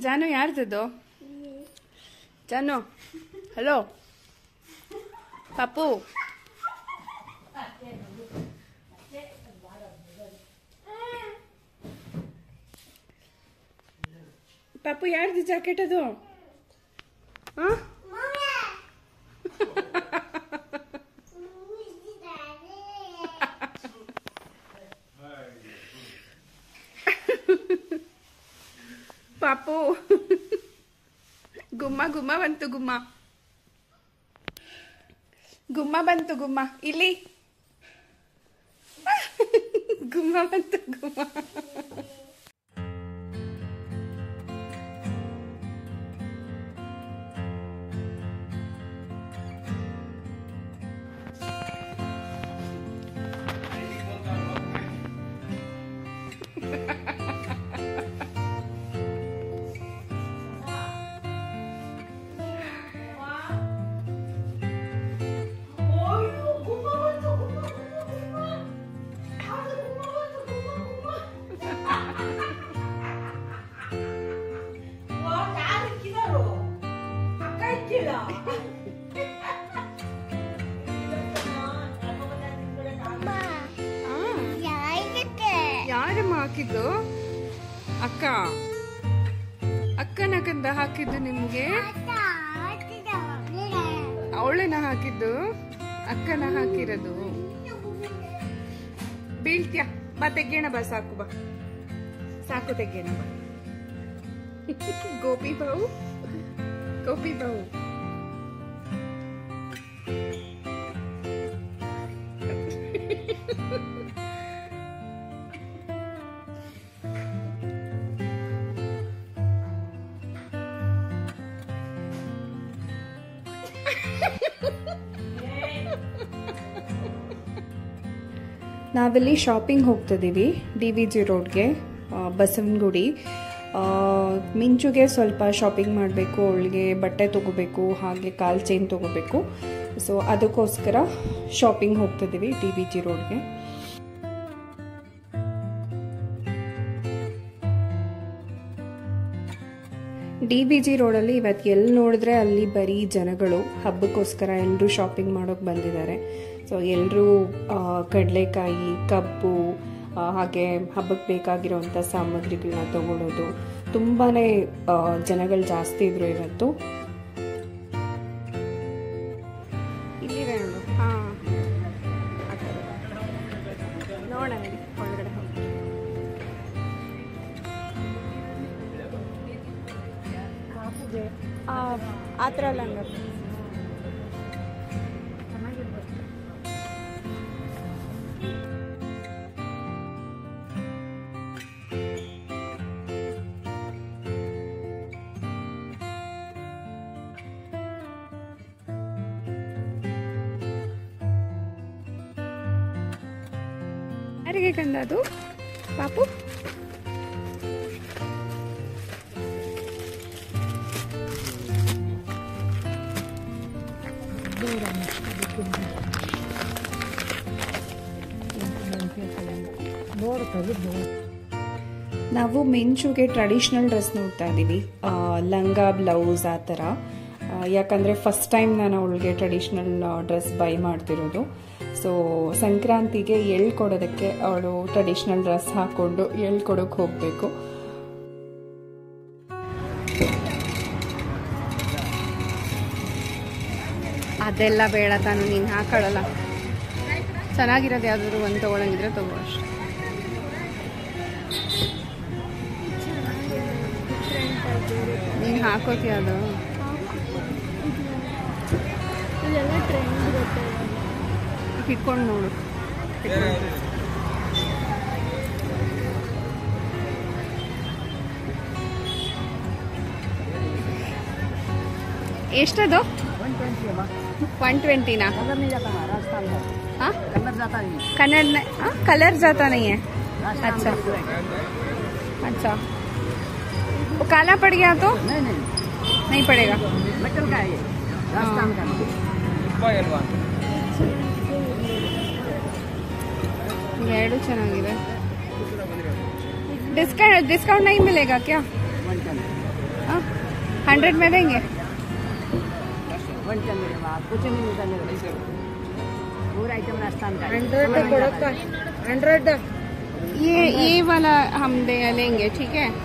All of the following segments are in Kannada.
ಜಾನು ಯಾರ್ದದು ಜಾನು ಹಲೋ ಪಾಪು ಪಾಪು ಯಾರ್ದು ಜಾಕೆಟ್ ಅದು ಆ? ಪಾಪು ಗುಮ್ಮ ಗುಮ್ಮ ಬಂತು ಗುಮ್ಮ ಗುಮ್ಮ ಬಂತು ಗುಮ್ಮ ಇಲ್ಲಿ ಗುಮ್ಮ ಬಂತು ಗುಮ್ಮ ಯಾರಮ್ಮ ಹಾಕಿದ್ದು ಅಕ್ಕ ಅಕ್ಕನ ಕಂದ ಹಾಕಿದ್ದು ನಿಮ್ಗೆ ಅವಳೇನ ಹಾಕಿದ್ದು ಅಕ್ಕನ ಹಾಕಿರೋದು ಬೀಳ್ತ್ಯಾ ಬಾ ತೆಗ್ಯೋಣ ಬಾ ಸಾಕು ಬಾ ಸಾಕು ತೆಗ್ಯೋಣ ಬಾ ಗೋಪಿ ಬಾವು ಗೋಪಿ ಬಾವು ನಾವಿಲ್ಲಿ ಶಾಪಿಂಗ್ ಹೋಗ್ತಿದ್ದೀವಿ ಡಿ ವಿ ಜಿ ರೋಡ್ಗೆ ಬಸವನಗುಡಿ ಆ, ಮಿಂಚುಗೆ ಸ್ವಲ್ಪ ಶಾಪಿಂಗ್ ಮಾಡಬೇಕು ಅವಳಿಗೆ ಬಟ್ಟೆ ತೊಗೋಬೇಕು ಹಾಗೆ ಕಾಲ್ ಚೈನ್ ತೊಗೋಬೇಕು ಸೊ ಅದಕ್ಕೋಸ್ಕರ ಶಾಪಿಂಗ್ ಹೋಗ್ತಿದ್ದೀವಿ ಡಿ ವಿ ಜಿ ರೋಡ್ಗೆ ಡಿ ಬಿ ಜಿ ರೋಡಲ್ಲಿ ಇವತ್ತು ಎಲ್ಲಿ ನೋಡಿದ್ರೆ ಅಲ್ಲಿ ಬರೀ ಜನಗಳು ಹಬ್ಬಕ್ಕೋಸ್ಕರ ಎಲ್ಲರೂ ಶಾಪಿಂಗ್ ಮಾಡೋಕೆ ಬಂದಿದ್ದಾರೆ ಸೊ ಎಲ್ಲರೂ ಕಡಲೆಕಾಯಿ ಕಬ್ಬು ಆ, ಹಾಗೆ ಹಬ್ಬಕ್ಕೆ ಬೇಕಾಗಿರೋವಂಥ ಸಾಮಗ್ರಿಗಳನ್ನ ತಗೊಳ್ಳೋದು ತುಂಬಾ ಜನಗಳು ಜಾಸ್ತಿ ಇದ್ರು ಇವತ್ತು ಇಲ್ಲಿದೆ ನೋಡು ಹಾಂ ನೋಡೋಣ ನಡಿ, ಒಳಗಡೆ ಹೋಗಿ ಆ ಆ ಥರ ಅಲ್ಲ ಹಂಗ ಯಾರಿಗೆ ಕಂದ ಅದು ಪಾಪು ನಾವು ಮೆಂಚುಗೆ ಟ್ರೆಡಿಷ್ನಲ್ ಡ್ರೆಸ್ ನೋಡ್ತಾ ಇದ್ದೀವಿ ಆ, ಲಂಗ ಬ್ಲೌಸ್ ಆ ಥರ ಆ, ಯಾಕಂದರೆ ಫಸ್ಟ್ ಟೈಮ್ ನಾನು ಅವಳಿಗೆ ಟ್ರೆಡಿಷ್ನಲ್ ಡ್ರೆಸ್ ಬೈ ಮಾಡ್ತಿರೋದು ಸೊ ಸಂಕ್ರಾಂತಿಗೆ ಎಳ್ ಕೊಡೋದಕ್ಕೆ ಅವಳು ಟ್ರೆಡಿಷ್ನಲ್ ಡ್ರೆಸ್ ಹಾಕ್ಕೊಂಡು ಎಳ್ ಕೊಡೋಕೆ ಹೋಗಬೇಕು ಅದೆಲ್ಲ ಬೇಡ ತಾನು ನೀನು ಹಾಕೊಳ್ಳಲ್ಲ ಚೆನ್ನಾಗಿರೋದು ಯಾವ್ದಾದ್ರು ಒಂದು ತೊಗೊಳಂಗಿದ್ರೆ ತಗೋ ಅಷ್ಟೆ ನೀನು ಹಾಕೋತೀಯ ಅದು ಇದೆಲ್ಲ ಟ್ರೆಂಡ್ ಇರುತ್ತೆ ಹಿಡ್ಕೊಂಡು ನೋಡು ಹಿಡ್ಕೊಂಡು. ಎಷ್ಟದು वन ट्वेंटी है ಒನ್ ट्वेंटीना कलर नहीं जाता है राजस्थान में हाँ कलर जाता नहीं है कलर नहीं हाँ कलर जाता नहीं है राजस्थान अच्छा में पूरा है। अच्छा वो काला पड़ गया तो नहीं नहीं नहीं पड़ेगा मेटल का है ये राजस्थान का ಎರಡು ಚೆನ್ನಾಗಿದೆ ಡಿಸ್ಕೌಂಟ್ ಡಿಸ್ಕೌಂಟ್ नहीं मिलेगा क्या वन टेन हंड्रेड में देंगे वन चंद्र कुछ नहीं मिलता मेरे को पूरा आइटम राजस्थान का है। ಹಂಡ್ರೆಡ್ ಕೊಡಕ್ಕ ಹಂಡ್ರೆಡ್ ये ये वाला हम दे लेंगे ठीक है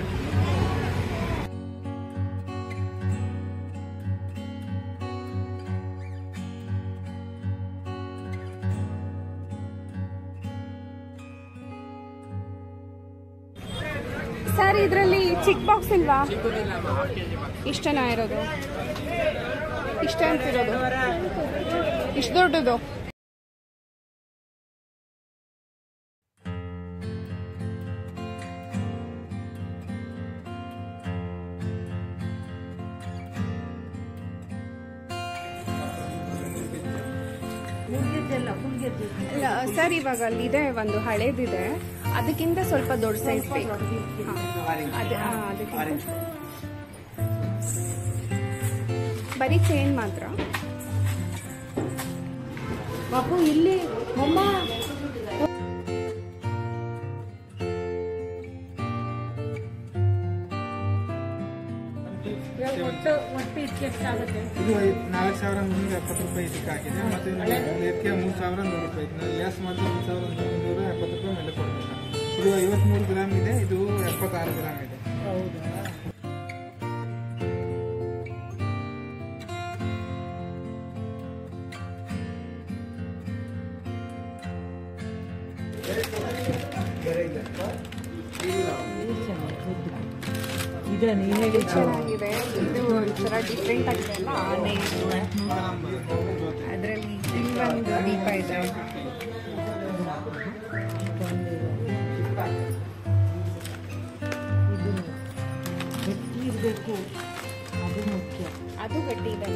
ಸರ್ ಇದರಲ್ಲಿ ಚಿಕ್ ಬಾಕ್ಸ್ ಇಲ್ವಾ ಇಷ್ಟನಾ ಇರೋದು ಇಷ್ಟ ಅಂತಿರೋದು ಇಷ್ಟು ದೊಡ್ಡದು ಇಲ್ಲ, ಸರ್ ಇವಾಗ ಅಲ್ಲಿದೆ ಒಂದು ಹಳೇದಿದೆ ಅದಕ್ಕಿಂತ ಸ್ವಲ್ಪ ದೊಡ್ಡ ಸೈಜ್ ಬೇಕು ಹಾ. ಅದೇ ಆ, ಅದಕ್ಕಿಂತ ಬರೀ ಚೇನ್ ಮಾತ್ರ ಪಾಪು ಇಲ್ಲಿ ಅಮ್ಮ ಒಟ್ಟು ಒಟ್ಟು ಇದಕ್ಕೆ ಎಷ್ಟಾಗುತ್ತೆ ಇದು ಐದು ನಾಲ್ಕು ಸಾವಿರ ಮುನ್ನೂರ ಎಪ್ಪತ್ತು ರೂಪಾಯಿ ಇದಕ್ಕೆ ಹಾಕಿದೆ ಮತ್ತು ಇದಕ್ಕೆ ಮೂರು ಸಾವಿರ ನೂರು ರೂಪಾಯಿ ಇದೆ ಎಸ್ ಮಾತ್ರ ಮೂರು ಸಾವಿರ ಮುನ್ನೂರ ಎಪ್ಪತ್ತು ರೂಪಾಯಿ ಮೇಲೆ ಕೊಡ್ಬೇಕು ಇದು ಐವತ್ಮೂರು ಗ್ರಾಮ್ ಇದೆ ಇದು ಎಪ್ಪತ್ತಾರು ಗ್ರಾಮ್ ಇದೆ ಇದೆ ನೀನು ಹೇಳಿ ಚೆನ್ನಾಗಿದೆ ಇದು ಒಂಥರ ಡಿಫ್ರೆಂಟ್ ಆಗಿದೆ ಅಲ್ಲ ಆನೆ ಅದರಲ್ಲಿ ಇಲ್ಲೊಂದು ದೀಪ ಇದೆ ಗಟ್ಟಿ ಇರಬೇಕು ಅದು ಮುಖ್ಯ ಅದು ಗಟ್ಟಿ ಇದೆ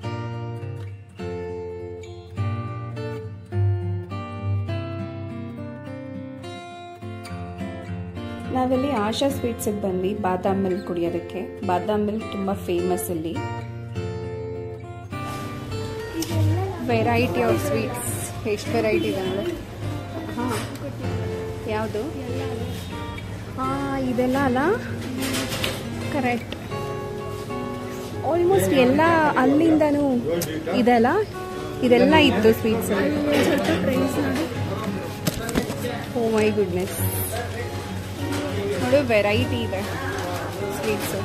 ನಾವಿಲ್ಲಿ ಆಶಾ ಸ್ವೀಟ್ಸಿಗೆ ಬಂದ್ವಿ ಬಾದಾಮ್ ಮಿಲ್ಕ್ ಕುಡಿಯೋದಕ್ಕೆ ಬಾದಾಮ್ ಮಿಲ್ಕ್ ತುಂಬ ಫೇಮಸ್ ಇಲ್ಲಿ ವೆರೈಟಿ ಆಫ್ ಸ್ವೀಟ್ಸ್ ಎಷ್ಟು ವೆರೈಟಿ ಇದೆ ನೋಡಿ ಹಾಂ ಯಾವುದು ಹಾಂ ಇದೆಲ್ಲ ಅಲ್ಲ ಕರೆಕ್ಟ್ ಆಲ್ಮೋಸ್ಟ್ ಎಲ್ಲ ಅಲ್ಲಿಂದನೂ ಇದೆಲ್ಲ ಇದೆಲ್ಲ ಇತ್ತು ಸ್ವೀಟ್ಸ್ ಓ ಮೈ ಗುಡ್ನೆಸ್ ನೋಡು ವೆರೈಟಿ ಇದೆ ಸ್ವೀಟ್ಸು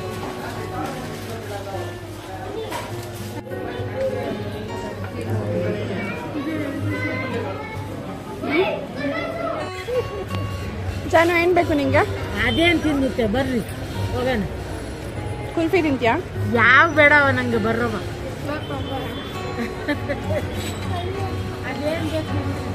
ಜಾನು ಏನು ಬೇಕು ನಿಂಗೆ ಅದೇನ್ ತಿನ್ನುತ್ತೆ ಬರ್ರಿ ಹೋಗೋಣ ಕುಲ್ಫಿ ತಿಂತ್ಯಾ ಯಾವ ಬೇಡವ ನಂಗೆ ಬರ್ರವ ಅದೇನ್ ಬೇಕು ನಿಮ್ಗೆ?